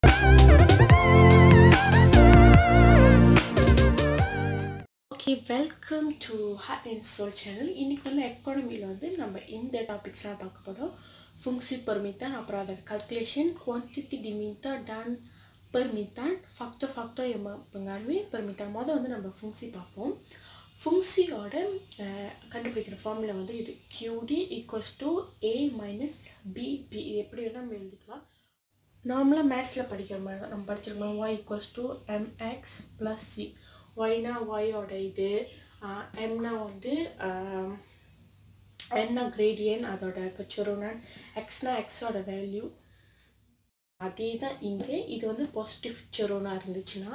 okay welcome to heart and soul channel இன்றைக்கி வந்து எக்கானமியில் வந்து நம்ம இந்த டாபிக்ஸ்லாம் பார்க்க போகிறோம் ஃபுங்ஸி பெர்மித்தான் அப்புறம் அதோட கல்குலேஷன் குவான்டிட்டி டிமித்தான் டான் பெர்மித்தான் ஃபக்டோ ஃபக்டோ எம்ம பங்காருவி பெர்மித்தான் மொதல் வந்து நம்ம ஃபுங்ஸி பார்ப்போம் ஃபுங்ஸியோட கண்டுபிடிக்கிற ஃபார்முலா வந்து இது QD equals to A minus BP இது எப்படி வேணால் நம்ம எழுதிக்கலாம் நார்மலாக மேத்ஸில் படிக்கிற மாதிரி தான் நம்ம படிச்சிருக்கோம் Y equals to MX plus C ஒய்னா ஒயோட இது எம்னா வந்து எம்னா கிரேடியன் அதோட கச்சரோனன் எக்ஸ்னா எக்ஸோட வேல்யூ அதே தான் இங்கே இது வந்து பாசிட்டிவ் செரோனா இருந்துச்சுன்னா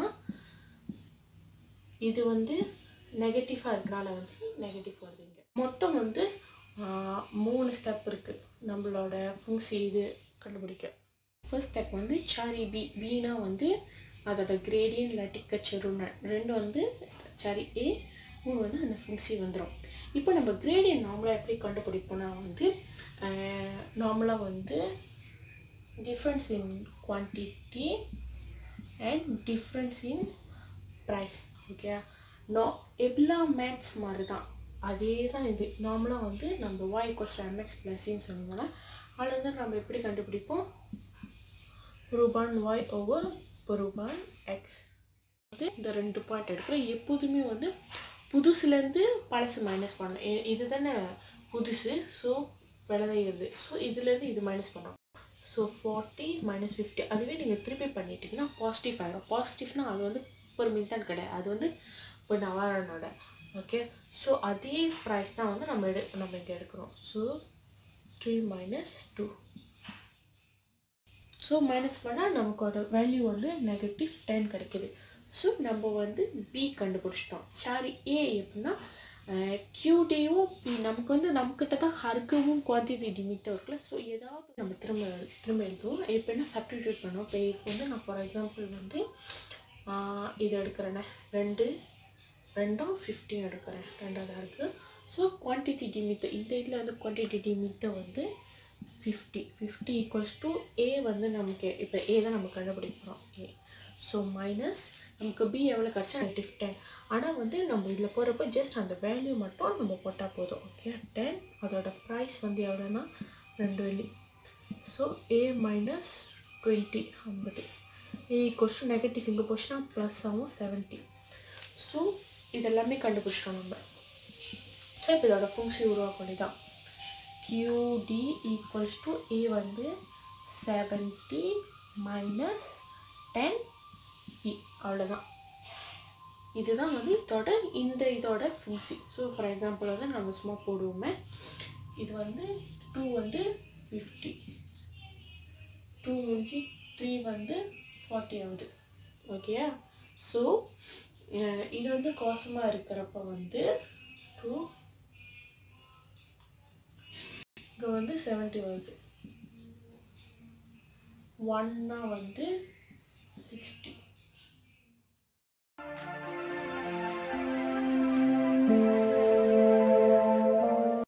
இது வந்து நெகட்டிவாக இருக்கனால வந்து நெகட்டிவ் வருது இங்கே மொத்தம் வந்து மூணு ஸ்டெப் இருக்குது நம்மளோட ஃபுங்ஸி இது கண்டுபிடிக்க ஃபர்ஸ்ட் ஸ்டெப் வந்து சாரி பி பினா வந்து அதோட கிரேடியன் இல்லாட்டி கச்சருன்னு ரெண்டு வந்து சாரி ஏ மூணு வந்து அந்த ஃபுங்ஸி வந்துடும் இப்போ நம்ம கிரேடியன் நார்மலாக எப்படி கண்டுபிடிப்போம்னா வந்து நார்மலாக வந்து difference in quantity and difference in price okay no எல்லா மேத்ஸ் மாதிரி தான் அதே தான் இது நார்மலாக வந்து நம்ம ஒய் கொஸ்ட் எம்எக்ஸ் ப்ளஸ்ன்னு சொன்னோம்னா அதில் வந்து நம்ம எப்படி கண்டுபிடிப்போம் ரூபான் ஒய் ஓவர் ரூபான் எக்ஸ் வந்து இந்த ரெண்டு பாயிண்ட் எடுக்கிறோம் எப்போதுமே வந்து புதுசுலேருந்து பழசு மைனஸ் பண்ணணும் இ- இது தானே புதுசு ஸோ விளையுது ஸோ இதுலேருந்து இது மைனஸ் பண்ணணும் ஸோ ஃபார்ட்டி மைனஸ் ஃபிஃப்டி அதுவே நீங்கள் திருப்பி பண்ணிட்டீங்கன்னா பாசிட்டிவ் ஆகிடும் பாசிட்டிவ்னா அது வந்து ஒரு மில்டன் கிடையாது அது வந்து ஒரு நவாரனோட ஓகே ஸோ அதே ப்ரைஸ் தான் வந்து நம்ம எடு நம்ம இங்கே எடுக்கிறோம் so three minus two so minus பண்ணால் நமக்கோட வேல்யூ வந்து நெகட்டிவ் டென் கிடைக்குது ஸோ நம்ம வந்து பி கண்டுபிடிச்சிட்டோம் சாரி ஏ எப்படின்னா கியூடியும் பி நமக்கு வந்து நம்மக்கிட்ட தான் ஹர்க்கவும் குவான்டிட்டி டிமிட்டும் இருக்குல்ல ஸோ ஏதாவது நம்ம திரும்ப திரும்ப எழுதுவோம் எப்படின்னா சப்டிடியூட் பண்ணுவோம் இப்போ இதுக்கு வந்து நான் ஃபார் எக்ஸாம்பிள் வந்து ஆஹ், இது எடுக்கிறேனே ரெண்டு ரெண்டும் ஃபிஃப்டின் எடுக்கிறேன் ரெண்டாவது இருக்குது ஸோ குவான்டிட்டி டிமித்து இந்த இதில் வந்து குவான்டிட்டி டிமித்தை வந்து fifty fifty equals to A வந்து நமக்கு இப்போ ஏ தான் நம்ம கண்டுபிடிக்கிறோம் ஏ ஸோ மைனஸ் நமக்கு பி எவ்வளோ கிடச்சா நெகட்டிவ் டென் ஆனால் வந்து நம்ம இதில் போகிறப்ப ஜஸ்ட் அந்த வேல்யூ மட்டும் நம்ம போட்டால் போதும் ஓகே டென் அதோட ப்ரைஸ் வந்து எவ்வளோன்னா ரெண்டு வெள்ளி ஸோ ஏ மைனஸ் டுவெண்ட்டி ஐம்பது ஏ ஈக்குவல்ஸ் டு நெகட்டிவ் இங்கே போச்சுன்னா ப்ளஸ் ஆகும் செவன்ட்டி ஸோ இதெல்லாமே கண்டுபிடிச்சிட்டோம் நம்ம ஸோ இப்போ இதோட ஃபங்க்ஷி உருவாக்க தான் QD ஈக்குவல்ஸ் டு ஏ வந்து செவன்ட்டி மைனஸ் டென் இ அவ்வளோதான் இதுதான் வந்து இதோட இந்த இதோட ஃபுங்ஸி ஸோ ஃபார் எக்ஸாம்பிள் வந்து நம்ம சும்மா போடுவோமே இது வந்து டூ வந்து ஃபிஃப்டி டூ முடிஞ்சு த்ரீ வந்து ஃபார்ட்டி ஆகுது ஓகேயா ஸோ இது வந்து கோசமாக இருக்கிறப்ப வந்து டூ இங்கே வந்து செவன்ட்டி வருது ஒன்னா வந்து சிக்ஸ்டி